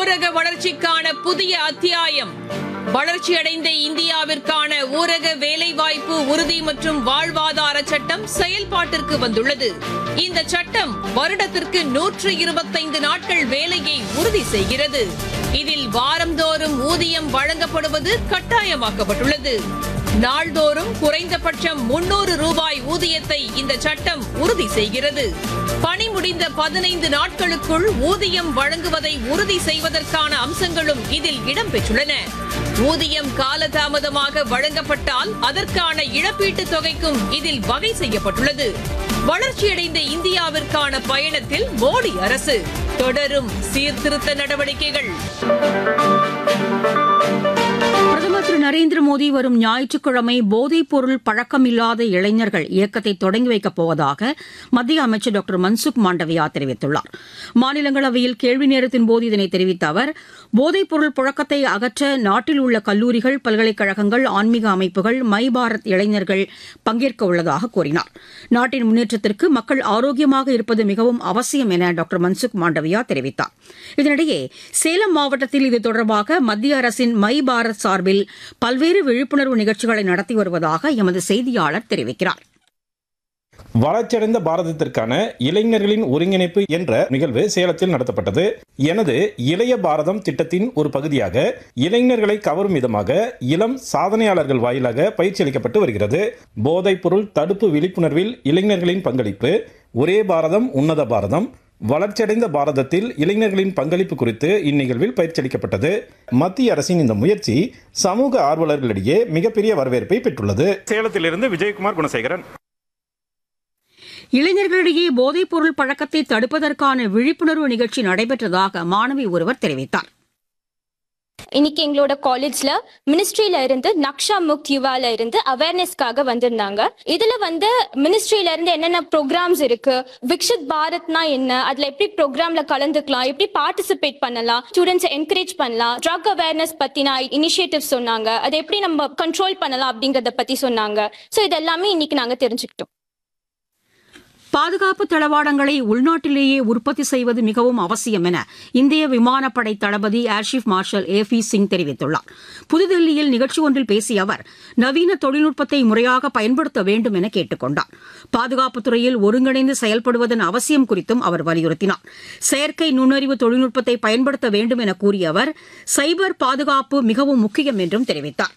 ஊரக வளர்ச்சிக்கான புதிய அத்தியாயம் வளர்ச்சியடைந்த இந்தியாவிற்கான ஊரக வேலைவாய்ப்பு உறுதி மற்றும் வாழ்வாதார சட்டம் செயல்பாட்டிற்கு வந்துள்ளது இந்த சட்டம் வருடத்திற்கு நூற்று இருபத்தைந்து நாட்கள் வேலையை உறுதி செய்கிறது இதில் வாரந்தோறும் ஊதியம் வழங்கப்படுவது கட்டாயமாக்கப்பட்டுள்ளது நாள்தோறும் குறைந்தபட்சம் முன்னூறு ரூபாய் ஊதியத்தை இந்த சட்டம் உறுதி செய்கிறது பணி முடிந்த பதினைந்து நாட்களுக்குள் ஊதியம் வழங்குவதை உறுதி செய்வதற்கான அம்சங்களும் இதில் இடம்பெற்றுள்ளன ஊதியம் காலதாமதமாக வழங்கப்பட்டால் அதற்கான இழப்பீட்டுத் தொகைக்கும் இதில் வகை செய்யப்பட்டுள்ளது வளர்ச்சியடைந்த இந்தியாவிற்கான பயணத்தில் மோடி அரசு தொடரும் சீர்திருத்த நடவடிக்கைகள் பிரதமர் திரு நரேந்திர மோடி வரும் ஞாயிற்றுக்கிழமை போதைப் பொருள் பழக்கமில்லாத இளைஞர்கள் இயக்கத்தை தொடங்கி வைக்கப் போவதாக மத்திய அமைச்சர் டாக்டர் மன்சுக் மாண்டவியா தெரிவித்துள்ளார் மாநிலங்களவையில் கேள்வி நேரத்தின் போது இதனை தெரிவித்த அவர் போதைப் பொருள் புழக்கத்தை அகற்ற நாட்டில் உள்ள கல்லூரிகள் பல்கலைக்கழகங்கள் ஆன்மீக அமைப்புகள் மை பாரத் இளைஞர்கள் பங்கேற்க உள்ளதாக கூறினார் நாட்டின் முன்னேற்றத்திற்கு மக்கள் ஆரோக்கியமாக இருப்பது மிகவும் அவசியம் என டாக்டர் மன்சுக் மாண்டவியா தெரிவித்தார் இதனிடையே சேலம் மாவட்டத்தில் இது தொடர்பாக மத்திய அரசின் மை பாரத் சார்பில் பல்வேறு விழிப்புணர்வு நிகழ்ச்சிகளை நடத்தி வருவதாக எமது செய்தியாளர் தெரிவிக்கிறார் வளர்ச்சியடைந்த பாரதத்திற்கான இளைஞர்களின் ஒருங்கிணைப்பு என்ற நிகழ்வு சேலத்தில் நடத்தப்பட்டது எனது இளைய பாரதம் திட்டத்தின் ஒரு பகுதியாக இளைஞர்களை கவரும் விதமாக இளம் சாதனையாளர்கள் வாயிலாக பயிற்சி அளிக்கப்பட்டு வருகிறது போதைப் பொருள் தடுப்பு விழிப்புணர்வில் இளைஞர்களின் பங்களிப்பு ஒரே பாரதம் உன்னத பாரதம் வளர்ச்சியடைந்த பாரதத்தில் இளைஞர்களின் பங்களிப்பு குறித்து இந்நிகழ்வில் பயிற்சி அளிக்கப்பட்டது மத்திய அரசின் இந்த முயற்சி சமூக ஆர்வலர்களிடையே மிகப்பெரிய வரவேற்பை பெற்றுள்ளது சேலத்திலிருந்து விஜயகுமார் குணசேகரன் இளைஞர்களிடையே போதைப் பொருள் பழக்கத்தை தடுப்பதற்கான விழிப்புணர்வு நிகழ்ச்சி நடைபெற்றதாக மாணவி ஒருவர் தெரிவித்தார் இன்னைக்கு எங்களோட காலேஜ்ல மினிஸ்ட்ரியில இருந்து நக்ஷா முக்த் யுவால இருந்து அவேர்னஸ்க்காக வந்திருந்தாங்க இதுல வந்து மினிஸ்ட்ரியில இருந்து என்னென்ன ப்ரோக்ராம்ஸ் இருக்கு விக்ஷித் பாரத்னா என்ன அதுல எப்படி ப்ரோக்ராம்ல கலந்துக்கலாம் எப்படி பார்ட்டிசிபேட் பண்ணலாம் ஸ்டூடெண்ட்ஸ் என்கரேஜ் பண்ணலாம் ட்ரக் அவேர்னஸ் பத்தின இனிஷியேட்டிவ் சொன்னாங்க அதை எப்படி நம்ம கண்ட்ரோல் பண்ணலாம் அப்படிங்கறத பத்தி சொன்னாங்க சோ இது எல்லாமே இன்னைக்கு நாங்க தெரிஞ்சுக்கிட்டோம் பாதுகாப்பு தளவாடங்களை உள்நாட்டிலேயே உற்பத்தி செய்வது மிகவும் அவசியம் என இந்திய விமானப்படை தளபதி air chief marshal A P Singh தெரிவித்துள்ளார் புதுதில்லியில் நிகழ்ச்சி ஒன்றில் பேசிய அவர் நவீன தொழில்நுட்பத்தை முறையாக பயன்படுத்த வேண்டும் என கேட்டுக் கொண்டார் பாதுகாப்புத் துறையில் ஒருங்கிணைந்து செயல்படுவதன் அவசியம் குறித்தும் அவர் வலியுறுத்தினார் செயற்கை நுண்ணறிவு தொழில்நுட்பத்தை பயன்படுத்த வேண்டும் என கூறிய அவர் சைபர் பாதுகாப்பு மிகவும் முக்கியம் என்றும் தெரிவித்தார்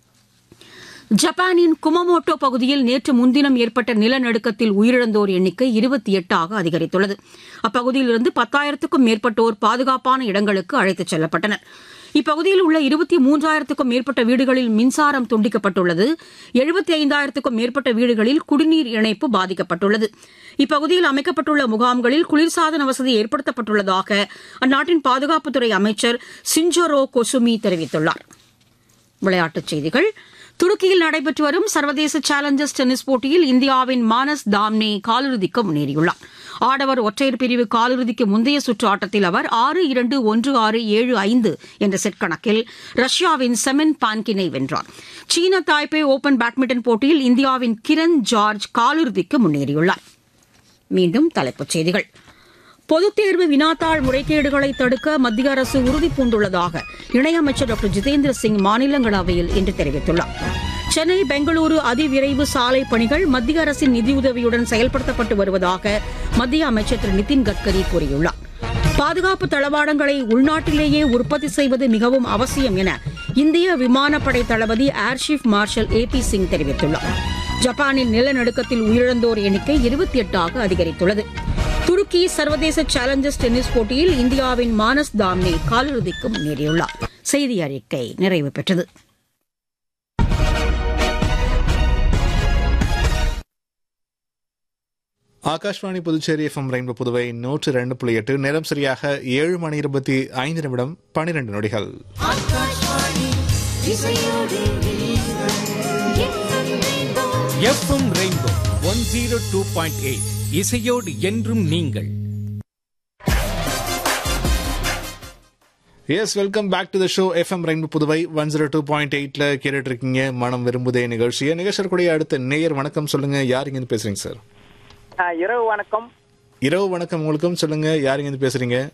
ஜப்பானின் குமமோட்டோ பகுதியில் நேற்று முன்தினம் ஏற்பட்ட நிலநடுக்கத்தில் உயிரிழந்தோர் எண்ணிக்கை இருபத்தி எட்டாக அதிகரித்துள்ளது அப்பகுதியிலிருந்து பத்தாயிரத்துக்கும் மேற்பட்டோர் பாதுகாப்பான இடங்களுக்கு அழைத்துச் செல்லப்பட்டனர் இப்பகுதியில் உள்ள இருபத்தி மூன்றாயிரத்துக்கும் மேற்பட்ட வீடுகளில் மின்சாரம் துண்டிக்கப்பட்டுள்ளது எழுபத்தி ஐந்தாயிரத்துக்கும் மேற்பட்ட வீடுகளில் குடிநீர் இணைப்பு பாதிக்கப்பட்டுள்ளது இப்பகுதியில் அமைக்கப்பட்டுள்ள முகாம்களில் குளிர்சாதன வசதி ஏற்படுத்தப்பட்டுள்ளதாக அந்நாட்டின் பாதுகாப்புத்துறை அமைச்சர் சிஞ்சோரோ கொசுமி தெரிவித்துள்ளார் விளையாட்டுச் செய்திகள் துருக்கியில் நடைபெற்று வரும் சர்வதேச சேலஞ்சர்ஸ் டென்னிஸ் போட்டியில் இந்தியாவின் மானஸ் தாம்னே காலிறுதிக்கு முன்னேறியுள்ளார் ஆடவர் ஒற்றையர் பிரிவு காலிறுதிக்கு முந்தைய சுற்று ஆட்டத்தில் அவர் ஆறு இரண்டு ஒன்று ஆறு ஏழு ஐந்து என்ற செட் கணக்கில் ரஷ்யாவின் செமன் பான்கினை வென்றார் சீன தாய்பே ஓபன் பேட்மிண்டன் போட்டியில் இந்தியாவின் கிரண் ஜார்ஜ் காலிறுதிக்கு முன்னேறியுள்ளார் மீண்டும் தலைப்புச் செய்திகள் பொதுத் தேர்வு வினாத்தாள் முறைகேடுகளை தடுக்க மத்திய அரசு உறுதி பூண்டுள்ளதாக இணையமைச்சர் டாக்டர் ஜிதேந்திர சிங் மாநிலங்களவையில் இன்று தெரிவித்துள்ளார் சென்னை பெங்களூரு அதிவிரைவு சாலை பணிகள் மத்திய அரசின் நிதியுதவியுடன் செயல்படுத்தப்பட்டு வருவதாக மத்திய அமைச்சர் திரு நிதின் கட்கரி கூறியுள்ளார் பாதுகாப்பு தளவாடங்களை உள்நாட்டிலேயே உற்பத்தி செய்வது மிகவும் அவசியம் என இந்திய விமானப்படை தளபதி air chief marshal A P Singh தெரிவித்துள்ளார் ஜப்பானின் நிலநடுக்கத்தில் உயிரிழந்தோர் எண்ணிக்கை இருபத்தி எட்டாக அதிகரித்துள்ளது துருக்கி சர்வதேச சேலஞ்சர்ஸ் டென்னிஸ் போட்டியில் இந்தியாவின் மானஸ் தாம்னே காலிறுதிக்கு முன்னேறியுள்ளார் செய்தி அறிக்கை நிறைவு பெற்றது ஆகாஷ்வாணி புதுச்சேரி எஃப்எம் ரெயின்போ புதுவை நூற்று ரெண்டு புள்ளி எட்டு நேரம் சரியாக ஏழு மணி இருபத்தி ஐந்து நிமிடம் பனிரெண்டு நொடிகள் FM rainbow one zero two point eight இசையோடு என்றும் நீங்கள் yes welcome back to the show FM rainbow Puduvai one zero two point எயிட்ல கேட்டுட்டு இருக்கீங்க மனம் விரும்புதே நிகழ்ச்சியை நிகழ்ச்சியக்கூடிய அடுத்த நேயர் வணக்கம் சொல்லுங்க யார் இருந்து பேசுறீங்க சார் ஆ, இரவு வணக்கம் இரவு வணக்கம் உங்களுக்கும் சொல்லுங்க யார் இருந்து பேசுறீங்க